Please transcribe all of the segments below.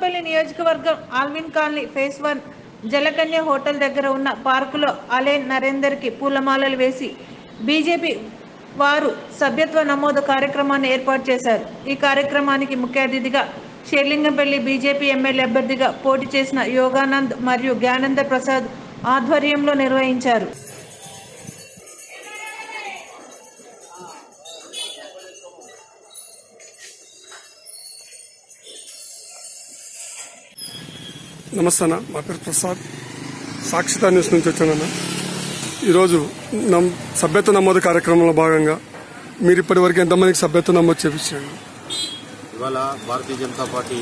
శేర్లింగంపల్లి నియోజకవర్గం Alwyn colony phase one Jalakanya hotel దగ్గర ఉన్న పార్కులో అలేన్ నరేందర్కి పూలమాలలు వేసి బీజేపీ వారు సభ్యత్వ నమోదు కార్యక్రమాన్ని ఏర్పాటు చేశారు ఈ కార్యక్రమానికి ముఖ్య అతిథిగా షేర్లింగంపల్లి బీజేపీ ఎమ్మెల్యే అభ్యర్థిగా పోటీ చేసిన యోగానంద్ మరియు జ్ఞానంద ప్రసాద్ ఆధ్వర్యంలో నిర్వహించారు నమస్తే అన్న మా పేరు ప్రసాద్ సాక్షిత న్యూస్ నుంచి వచ్చానన్న ఈరోజు నమ్ సభ్యత్వ నమోదు కార్యక్రమంలో భాగంగా మీరు ఇప్పటి వరకు ఎంతమందికి సభ్యత్వ నమోదు చేపించారు ఇవాళ భారతీయ జనతా పార్టీ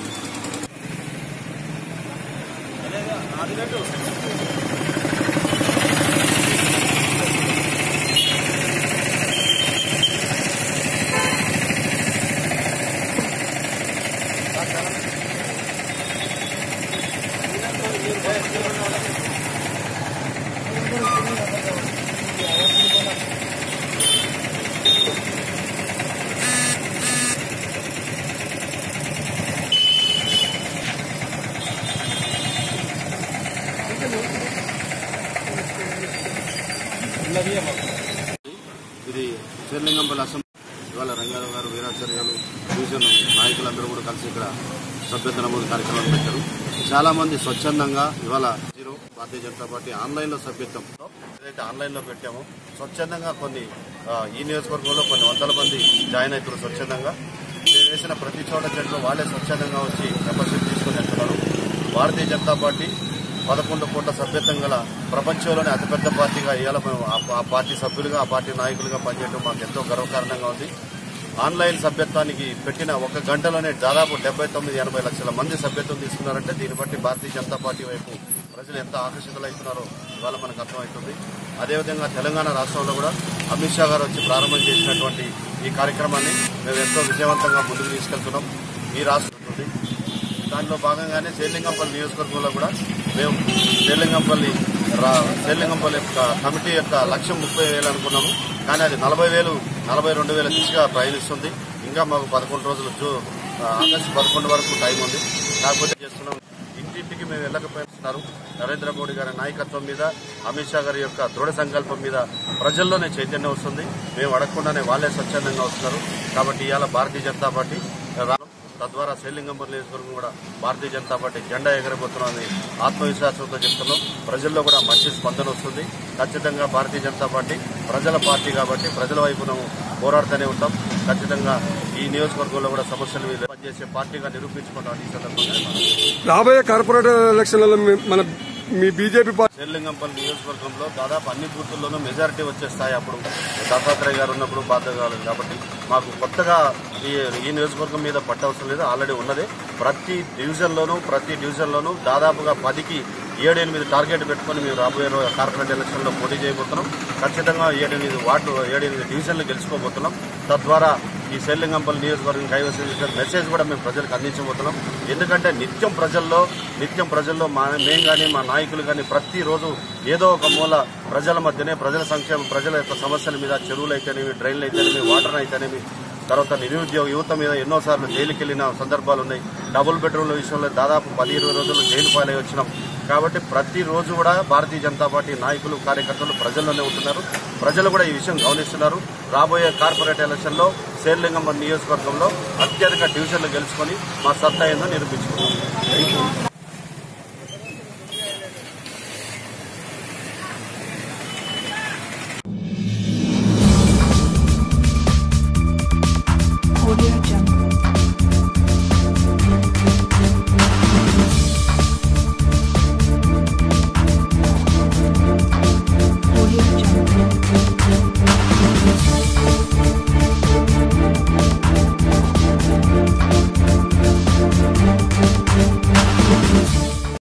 ఇది శ్రీలింగంపల్లి అసెంబ్లీ ఇవాళ రంగారావు గారు వీరాచార్య గారు డివిజన్ నాయకులందరూ కూడా కలిసి ఇక్కడ సభ్యత్వ నమోదు కార్యక్రమాలు పెట్టారు చాలా మంది స్వచ్ఛందంగా ఇవాళ zero Bharatiya Janata party online లో సభ్యత్వం ఏదైతే ఆన్లైన్ లో పెట్టామో స్వచ్ఛందంగా కొన్ని ఆ, ఈ నియోజకవర్గంలో కొన్ని వందల మంది జాయిన్ అవుతారు స్వచ్ఛందంగా మేము వేసిన ప్రతి చోట చెట్లు వాళ్ళే స్వచ్ఛందంగా వచ్చి మెంబర్షిప్ తీసుకుని వెళ్తున్నారు భారతీయ జనతా పార్టీ పదకొండు కోట్ల సభ్యత్వం గల ప్రపంచంలోనే అతిపెద్ద పార్టీగా ఇవాళ మేము ఆ- ఆ పార్టీ సభ్యులుగా ఆ పార్టీ నాయకులుగా పనిచేయడం మాకు ఎంతో గర్వకారణంగా ఉంది ఆన్లైన్ సభ్యత్వానికి పెట్టిన ఒక గంటలోనే దాదాపు డెబ్బై తొమ్మిది ఎనభై లక్షల మంది సభ్యత్వం తీసుకున్నారంటే దీన్ని బట్టి భారతీయ జనతా పార్టీ వైపు ప్రజలు ఎంత ఆకర్షితులవుతున్నారో ఇవాళ మనకు అర్థమవుతుంది అదేవిధంగా తెలంగాణ రాష్ట్రంలో కూడా అమిత్ షా గారు వచ్చి ప్రారంభం చేసినటువంటి ఈ కార్యక్రమాన్ని మేము ఎంతో విజయవంతంగా ముందుకు తీసుకెళ్తున్నాం ఈ రాష్ట్రం ఉంది. దాంట్లో భాగంగానే శ్రీలింగంపల్లి నియోజకవర్గంలో కూడా మేము శ్రీలింగంపల్లి రా శ్రీలింగంపల్లి యొక్క కమిటీ యొక్క లక్ష్యం ముప్పై వేలు అనుకున్నాము కానీ అది నలభై వేలు నలభై రెండు వేల దిశగా ప్రయాణిస్తుంది ఇంకా మాకు పదకొండు రోజులు జూ ఆగస్టు పదకొండు వరకు టైం ఉంది కాకపోతే చేస్తున్నాం ఇంటింటికి మేము వెళ్ళకపోయిస్తున్నారు నరేంద్ర మోడీ గారి నాయకత్వం మీద అమిత్ షా గారి యొక్క దృఢ సంకల్పం మీద ప్రజల్లోనే చైతన్యం వస్తుంది మేము అడగకుండానే వాళ్ళే స్వచ్ఛందంగా వస్తున్నారు కాబట్టి ఇవాళ భారతీయ జనతా పార్టీ రా- తద్వారా శ్రీలింగంపల్లి నియోజకవర్గం కూడా భారతీయ జనతా పార్టీ జెండా ఎగరబోతున్నామని ఆత్మవిశ్వాసంతో చెప్తున్నాం ప్రజల్లో కూడా మంచి స్పందన వస్తుంది ఖచ్చితంగా భారతీయ జనతా పార్టీ ప్రజల పార్టీ కాబట్టి ప్రజల వైపున పోరాడుతూనే ఉంటాం ఖచ్చితంగా ఈ నియోజకవర్గంలో కూడా సమస్యలు మీద పనిచేసే పార్టీగా నిరూపించుకుంటాం ఈ సందర్భంగా రాబోయే కార్పొరేటర్ ఎలక్షన్లలో మీ- మన మీ బీజేపీ పార్టీ శ్రీలింగంపల్లి నియోజకవర్గంలో దాదాపు అన్ని బూతుల్లోనూ మెజారిటీ వచ్చే స్థాయి అప్పుడు దత్తాత్రేయ గారు ఉన్నప్పుడు బాధ్యత కాలేదు కాబట్టి మాకు కొత్తగా ఈ ఈ నియోజకవర్గం మీద పట్టవసరం లేదు ఆల్రెడీ ఉన్నదే ప్రతి డివిజన్లోనూ ప్రతి డివిజన్లోనూ దాదాపుగా పదికి ఏడెనిమిది టార్గెట్ పెట్టుకొని మేము రాబోయే రో- కార్పొరేట్ ఎలక్షన్లో పోటీ చేయబోతున్నాం ఖచ్చితంగా ఏడెనిమిది వార్డు ఏడెనిమిది డివిజన్లు గెలుచుకోబోతున్నాం తద్వారా ఈ శ్రీలింగంపల్లి నియోజకవర్గం కైవసం చేసిన మెసేజ్ కూడా మేము ప్రజలకు అందించబోతున్నాం ఎందుకంటే నిత్యం ప్రజల్లో నిత్యం ప్రజల్లో మా మేము కానీ మా నాయకులు కానీ ప్రతిరోజు ఏదో ఒక మూల ప్రజల మధ్యనే ప్రజల సంక్షేమం ప్రజల యొక్క సమస్యల మీద చెరువులు అయితేనేమి డ్రైన్లు అయితేనేమి వాటర్ అయితేనేమి తర్వాత నిరుద్యోగ యువత మీద ఎన్నోసార్లు జైలుకి వెళ్ళిన సందర్భాలు ఉన్నాయి డబుల్ బెడ్రూమ్ల విషయంలో దాదాపు పది ఇరవై రోజులు జైలు పాలై వచ్చినాం కాబట్టి ప్రతిరోజు కూడా భారతీయ జనతా పార్టీ నాయకులు కార్యకర్తలు ప్రజల్లోనే ఉంటున్నారు ప్రజలు కూడా ఈ విషయం గమనిస్తున్నారు రాబోయే కార్పొరేట్ ఎలక్షన్లో శేర్లింగం నియోజకవర్గంలో అత్యధిక డివిజన్లు గెలుచుకొని మా సత్తా ఏందో నిరూపించుకున్నాం